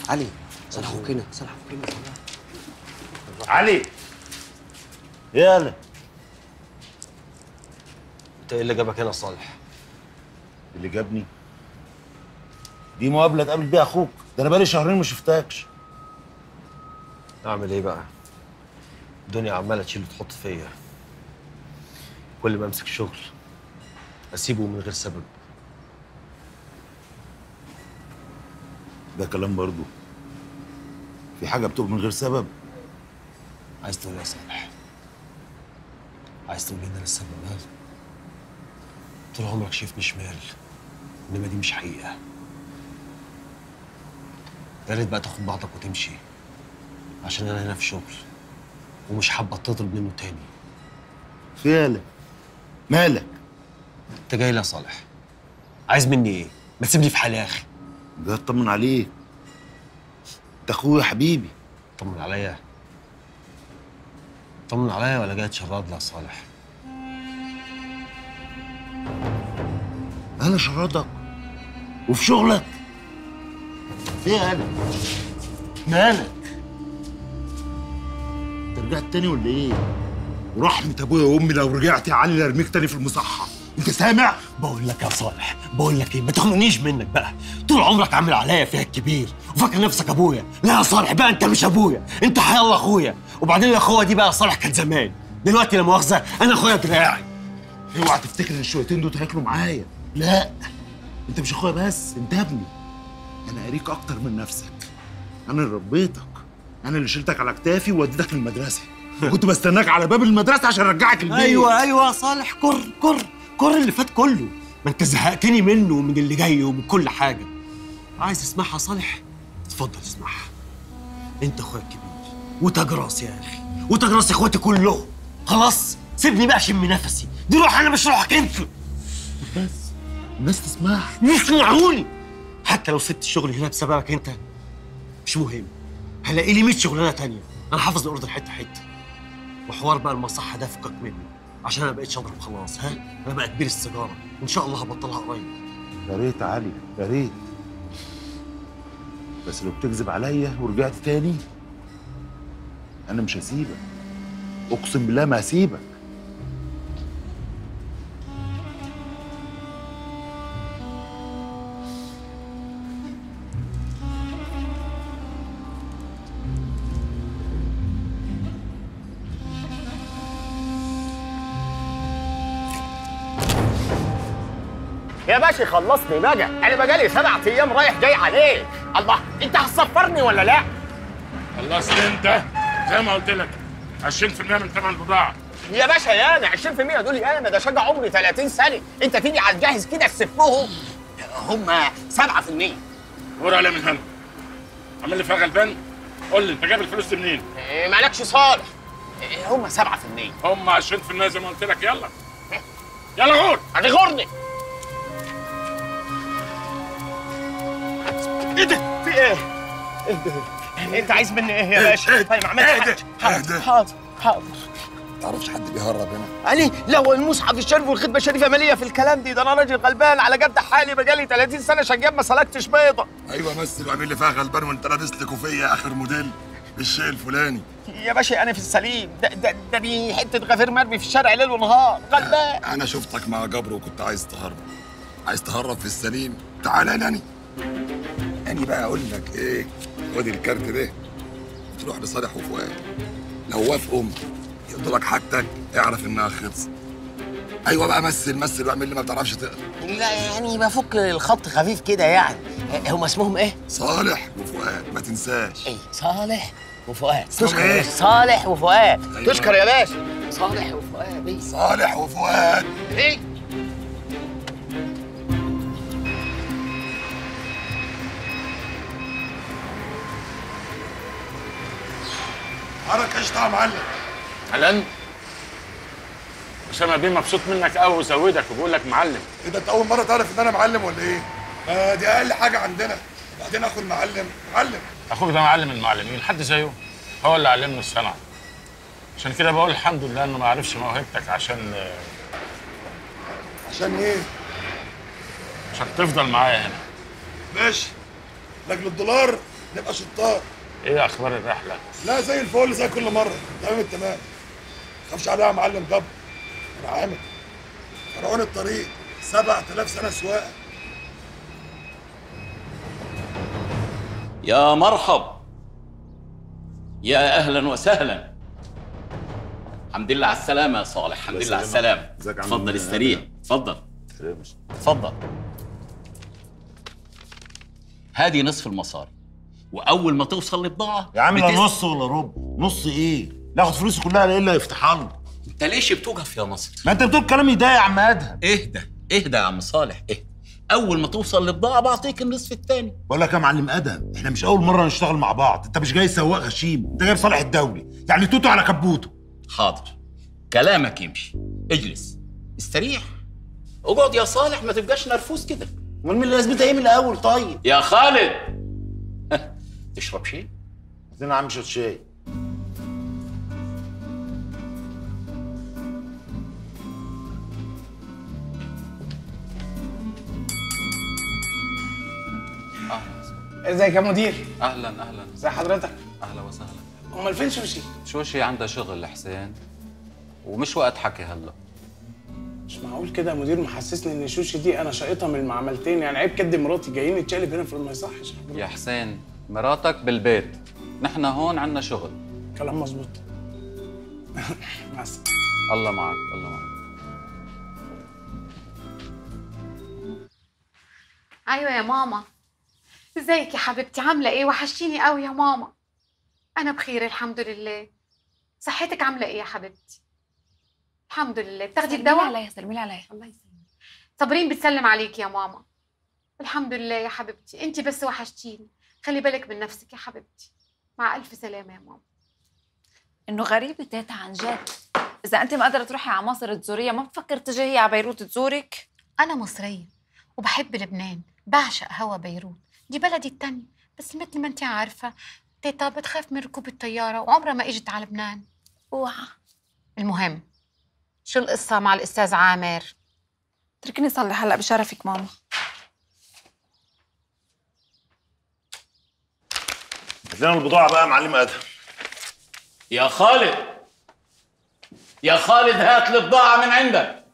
علي صالح اخوك هنا صالح اخوك هنا صالح علي يلا انت ايه اللي جابك هنا يا صالح؟ اللي جابني دي مقابله تقابل بيها اخوك ده انا بقالي شهرين ما شفتكش اعمل ايه بقى؟ الدنيا عماله تشيل وتحط فيا كل ما امسك شغل اسيبه من غير سبب ده كلام برضو في حاجه بتقول من غير سبب عايز تقول ايه يا صالح؟ عايز تقول لي ان انا السبب ها؟ طول عمرك شايفني شمال انما دي مش حقيقه يا ريت بقى تاخد بعضك وتمشي عشان انا هنا في شغل ومش حابه تضرب منه تاني فيالك مالك انت جاي لي يا صالح عايز مني ايه؟ ما تسيبني في حالي يا اخي جاي اطمن عليك انت اخويا حبيبي طمن عليا طمن عليا ولا جاي تشرد لي يا صالح؟ انا شردك وفي شغلك ايه انا مالك انت رجعت تاني ولا ايه ورحمة ابويا وامي لو رجعت يا علي ارميك تاني في المصحة انت سامع بقول لك يا صالح بقول لك ايه ما تخنقنيش منك بقى طول عمرك عامل عليا فيها الكبير وفاكر نفسك ابويا لا يا صالح بقى انت مش ابويا انت حيالله اخويا وبعدين الاخوه دي بقى يا صالح كانت زمان دلوقتي لا مؤاخذه انا اخويا دراعي اوعى تفتكر ان الشويتين دول هياكلوا معايا لا انت مش اخويا بس انت ابني انا قريك اكتر من نفسك انا اللي ربيتك انا اللي شلتك على كتافي ووديتك المدرسه كنت بستناك على باب المدرسه عشان ارجعك البيت ايوه ايوه يا صالح كر كر كر اللي فات كله ما انت زهقتني منه ومن اللي جاي ومن كل حاجه عايز تسمعها يا صالح اتفضل اسمعها انت اخويا الكبير وتاج راسي يا اخي وتاج راس اخواتي كلهم خلاص سيبني بقى اشم نفسي دي روح انا مش روحك انت بس الناس تسمعها يسمعوني حتى لو سبت الشغل هنا بسببك انت مش مهم هلاقي لي 100 شغلانه تانية انا حافظ الاوردر حته حته وحوار بقى المصحه ده فكك منه عشان انا بقيتش اضرب خلاص ها انا بقى كبير السيجاره وان شاء الله هبطلها قريب يا ريت يا علي يا ريت بس لو بتكذب عليا ورجعت تاني انا مش هسيبك اقسم بالله ما هسيبك يا باشا خلصني بقى انا بقالي سبع ايام رايح جاي عليك الله انت هتصفرني ولا لا خلصت انت زي ما قلت لك 20% من ثمن البضاعه يا باشا يا انا 20% دول يا انا ده شجع عمري 30 سنه انت تيجي على الجاهز كده تسفهم هم 7% ورا عليه من هنا عامل لي فيها غلبان قول لي انت جايب الفلوس دي منين؟ إيه، مالكش صالح إيه، هم 7% هم 20% زي ما قلت لك يلا يلا غور هتغرني ايه ده في ايه؟ ايه ده؟ انت عايز مني ايه يا باشا؟ طيب ما عملتش حاجه حاضر حاضر حاضر تعرفش حد بيهرب هنا علي لو المصحف الشريف والخدمه الشريفه ماليه في الكلام دي ده انا راجل غلبان على قد حالي بقالي 30 سنه شجاب ما سلكتش بيضه ايوه مثل وعامل لي فيها غلبان وانت لابس لي كوفيه اخر موديل بالشيء الفلاني يا باشا انا في السليم ده ده ده دي حته غفير مرمي في الشارع ليل ونهار غلبان انا شفتك مع جبر وكنت عايز تهرب عايز تهرب في السليم تعالى ناني اني بقى اقول لك ايه خد الكارت ده تروح لصالح وفؤاد لو وافقوا يقضوا لك حاجتك اعرف انها خلصت ايوه بقى مثل مثل واعمل اللي ما بتعرفش تقرا لا يعني بفك الخط خفيف كده يعني هم اسمهم ايه؟ صالح وفؤاد ما تنساش ايه صالح وفؤاد اسمهم إيه؟ صالح وفؤاد أيوة. تشكر يا باشا صالح وفؤاد ايه صالح وفؤاد ايه حرك قشطه يا معلم علان اسامه بيه مبسوط منك قوي وزودك وبيقول لك معلم ايه ده انت اول مره تعرف ان انا معلم ولا ايه؟ ما دي اقل حاجه عندنا بعدين اخو المعلم معلم اخوك ده معلم المعلمين حد زيه هو اللي علمني الصنعه عشان كده بقول الحمد لله انه ما عرفش موهبتك عشان عشان ايه؟ عشان تفضل معايا هنا ماشي لاجل الدولار نبقى شطار ايه اخبار الرحله لا زي الفل زي كل مره تمام التمام خافش عليها يا معلم جبر انا عامل فرعون الطريق 7000 سنه سواقه يا مرحب يا اهلا وسهلا الحمد لله على السلامة يا صالح الحمد لله على السلامة ازيك يا عم اتفضل مين؟ استريح اتفضل اتفضل هذه نصف المصاري واول ما توصل للبضاعة يا عم لا بتس- نص ولا ربع نص ايه ناخد فلوسي كلها الا يفتحها لنا انت ليش بتوقف يا نصر ما انت بتقول كلام يضايق يا عم ادهم اهدى اهدى يا عم صالح اهدى اول ما توصل للبضاعة بعطيك النصف الثاني بقول لك يا معلم ادهم احنا مش اول مره نشتغل مع بعض انت مش جاي سواق غشيم انت جاي صالح الدولي يعني توتو على كبوته حاضر كلامك يمشي اجلس استريح اقعد يا صالح ما تبقاش نرفوز كده امال مين اللي لازمتها ايه من الاول طيب يا خالد تشرب شيء عايزين يا عم شويه شاي ازيك يا مدير اهلا اهلا ازي حضرتك اهلا وسهلا امال فين شوشي شوشي عندها شغل حسين ومش وقت حكي هلا مش معقول كده يا مدير محسسني ان شوشي دي انا شايطها من المعملتين يعني عيب كد مراتي جايين نتشقلب هنا في ما يصحش يا حضرتك. يا حسين مراتك بالبيت نحن هون عندنا شغل كلام مظبوط مع السلامه الله معك الله معك ايوه يا ماما ازيك يا حبيبتي عامله ايه وحشتيني قوي يا ماما انا بخير الحمد لله صحتك عامله ايه يا حبيبتي الحمد لله بتاخدي سلمي الدواء عليا سلمي عليا الله يسلمك صابرين بتسلم عليك يا ماما الحمد لله يا حبيبتي انت بس وحشتيني خلي بالك من نفسك يا حبيبتي مع الف سلامه يا ماما انه غريبه تيتا عن جد اذا انت ما قادره تروحي على مصر تزوريها ما بتفكر تجي هي على بيروت تزورك انا مصريه وبحب لبنان بعشق هوا بيروت دي بلدي التانية بس مثل ما انت عارفه تيتا بتخاف من ركوب الطياره وعمرها ما اجت على لبنان اوعى المهم شو القصة مع الأستاذ عامر؟ اتركني صلي هلا بشرفك ماما هات لنا البضاعه بقى يا معلم ادهم يا خالد يا خالد هات لي بضاعة من عندك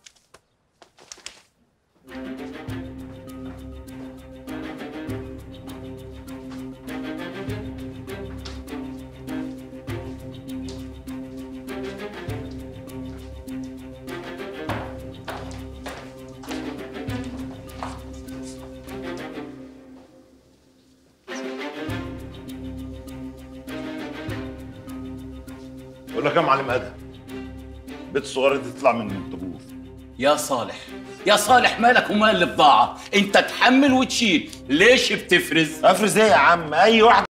بقول لك يا معلم ادهم البيت الصغيره دي تطلع من الطابور يا صالح يا صالح مالك ومال البضاعة انت تحمل وتشيل ليش بتفرز افرز ايه يا عم اي واحد